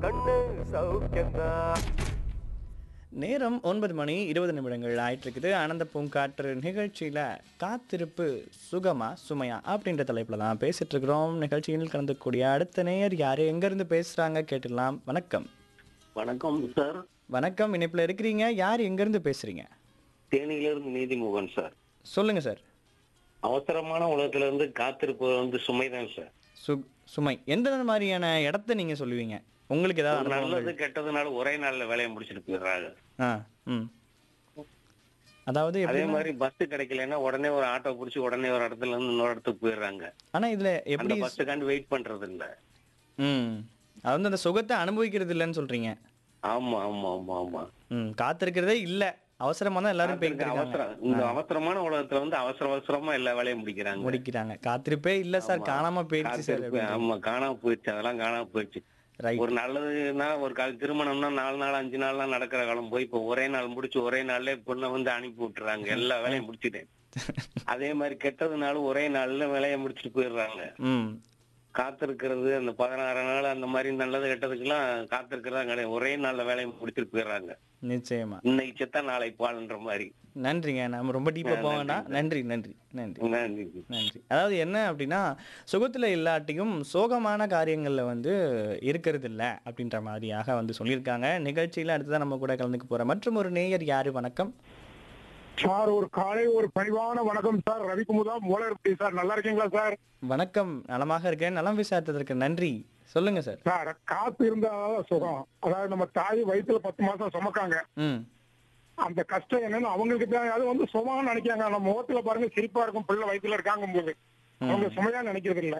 கண்ணு சௌக்கியம்தான் நேரம் ஒன்பது மணி இருபது நிமிடங்கள் ஆயிட்டு இருக்குது ஆனந்த பூங்காற்று நிகழ்ச்சியில் காத்திருப்பு சுகமா சுமையா அப்படின்ற தலைப்பில் தான் பேசிட்டு இருக்கிறோம் நிகழ்ச்சியில் கலந்துக்கூடிய அடுத்த நேயர் யாரு எங்கேருந்து பேசுகிறாங்க கேட்டுடலாம் வணக்கம் வணக்கம் சார் வணக்கம் இணைப்பில் இருக்கிறீங்க யார் எங்கேருந்து பேசுகிறீங்க தேனியிலிருந்து நீதிமோகன் சார் சொல்லுங்கள் சார் அவசரமான உலகத்துல இருந்து காத்திருப்பது வந்து சுமைதான் சார் சு சுமை எந்த மாதிரியான இடத்த நீங்கள் சொல்லுவீங்க உங்களுக்கு ஏதாவது ஒரு அனுபவங்கள்? நல்லது கெட்டதுனால ஒரே நாள்ல வேலையை முடிச்சிட்டு போயிடுறாங்க ஆ ம் அதாவது அதே எப்படி மாதிரி பஸ் கிடைக்கலன்னா உடனே ஒரு ஆட்டோ புடிச்சு உடனே ஒரு இடத்துல இருந்து இன்னொரு இடத்துக்கு போயிடுறாங்க ஆனால் இதில் அந்த எப்படி பஸ்ஸுக்காண்டி வெயிட் பண்றது இல்ல ம் அது வந்து அந்த சுகத்தை அனுபவிக்கிறது இல்லைன்னு சொல்கிறீங்க ஆமா ஆமா ஆமா ஆமா ம் காத்திருக்கிறதே இல்ல அவசரமா தான் எல்லாரும் காத்திருக்க போய்க்கிட்டு அவசரம் இந்த அவசரமான உலகத்துல வந்து அவசர அவசரமா எல்லா வேலையும் முடிக்கிறாங்க முடிக்கிறாங்க காத்திருப்பே இல்ல சார் ஆமா. காணாம போயிடுச்சு சார் காத்திருப்பு, ஆமா காணாம போயிடுச்சு அதெல்லாம் காணாம போயிடுச்சு ரைட் ஒரு நல்லதுன்னா ஒரு கால திருமணம்னா நாலு நாள் அஞ்சு நாள்லாம் நடக்கிற காலம் போய் இப்போ ஒரே நாள் முடிச்சு ஒரே நாள்ல பொண்ணை வந்து அனுப்பி விட்டுறாங்க எல்லா வேலையும் முடிச்சிட்டேன் அதே மாதிரி கெட்டதுனாலும் ஒரே நாள்ல வேலையை முடிச்சுட்டு போயிடுறாங்க ம் காத்திருக்கிறது அந்த பதினாறு நாள் அந்த மாதிரி நல்லது கெட்டதுக்கெல்லாம் காத்திருக்கிறதா கிடையாது ஒரே நாள்ல வேலையை முடிச்சுட்டு போயிடுறாங்க நிச்சயமா இன்னைக்கு செத்தா நாளை பால்ன்ற மாதிரி நன்றிங்க நம்ம ரொம்ப டீப்பா ஆ, போக வேண்டாம் நன்றி, நன்றி நன்றி நன்றி நன்றி. நன்றி அதாவது என்ன அப்படின்னா சுகத்துல இல்லாட்டியும் சோகமான காரியங்கள்ல வந்து இருக்கிறது இல்ல அப்படின்ற மாதிரியாக வந்து சொல்லியிருக்காங்க நிகழ்ச்சியில அடுத்ததான் நம்ம கூட கலந்துக்க போற மற்றும் ஒரு நேயர் யாரு வணக்கம் சார் ஒரு காலை ஒரு பணிவான வணக்கம் சார் ரவிக்குமுதா மூலருப்பி சார் நல்லா இருக்கீங்களா சார் வணக்கம் நலமாக இருக்கேன் நலம் விசாரித்ததற்கு நன்றி சொல்லுங்க சார் சார் காத்து இருந்தா சுகம் அதாவது நம்ம தாய் வயித்துல பத்து மாசம் சுமக்காங்க ம் அந்த கஷ்டம் என்னன்னு அவங்களுக்கு தான் அது வந்து சுகம்னு நினைக்காங்க நம்ம முகத்துல பாருங்க சிரிப்பா இருக்கும் பிள்ளை வயித்துல இருக்காங்க போது அவங்க சுமையா நினைக்கிறது இல்ல